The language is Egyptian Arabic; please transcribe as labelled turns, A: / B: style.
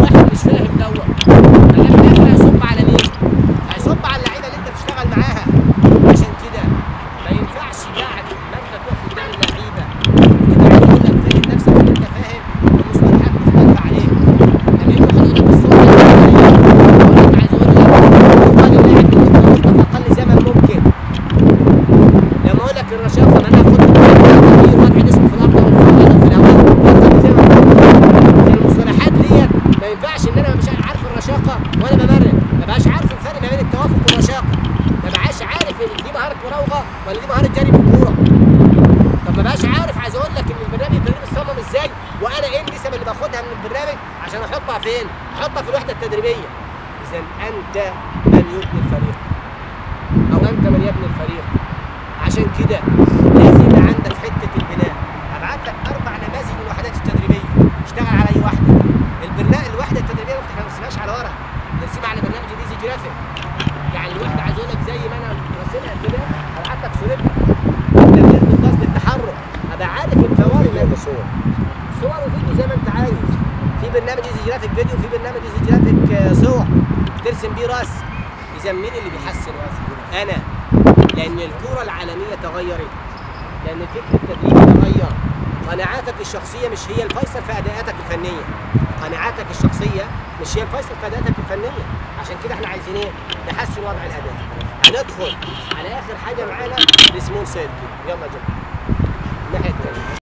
A: واحد مش فاهم دوت فده في الاخر هيصب على مين؟ هيصب على اللعيبه اللي انت بتشتغل معاها عشان كده ما ينفعش بعد ما انت تقف قدام اللعيبه وتبقى عايز تبقى فاهم نفسك ان انت فاهم المصطلحات مختلفه عليك لما يجي واحد يقول لك الصوت ده عايز اقول لك افضل اللاعب بالتوقف اقل زمن ممكن لما اقول لك الرشاقه ما انا اخد كتير وادعي جسمي في الارض والفضل في الهواء اقل زمن المصطلحات ديت ما ينفعش ان انا مش عارف الرشاقه وانا بمرن ما بقاش عارف الفرق ما بين التوافق والرشاقه ما بقاش عارف ان دي مهاره مراوغه ولا دي مهاره جري بالكوره طب ما بقاش عارف عايز اقول لك ان البرنامج التدريبي مصمم ازاي وانا ايه النسب اللي باخدها من البرنامج عشان احطها فين؟ احطها في الوحده التدريبيه اذا انت من يبني الفريق او انت من يبني الفريق عشان كده لازم يبقى عندك حته البناء هبعت لك اربع نماذج من الوحدات التدريبيه اشتغل على اي واحده البناء الوحده التدريبيه ممكن ما نرسمهاش على ورق نرسمها على برنامج الايزي جرافيك يعني الوحده عايز اقول لك زي ما انا راسمها كده هبعت لك صورتها تدريب القصد التحرك ابقى عارف الفوارق اللي
B: صور
A: صور وفيديو زي ما انت عايز في برنامج ايزي جرافيك فيديو في برنامج ايزي جرافيك آه، صور ترسم بيه راس اذا مين اللي بيحسن راس انا لان الكره العالميه تغيرت لان فكر التدريب تغير قناعاتك الشخصيه مش هي الفيصل في اداءاتك الفنيه قناعاتك الشخصيه مش هي الفيصل في اداءاتك الفنيه عشان كده احنا عايزين ايه نحسن وضع الاداء هندخل على اخر حاجه معانا السمول سيركل يلا يا جماعه الناحيه الثانيه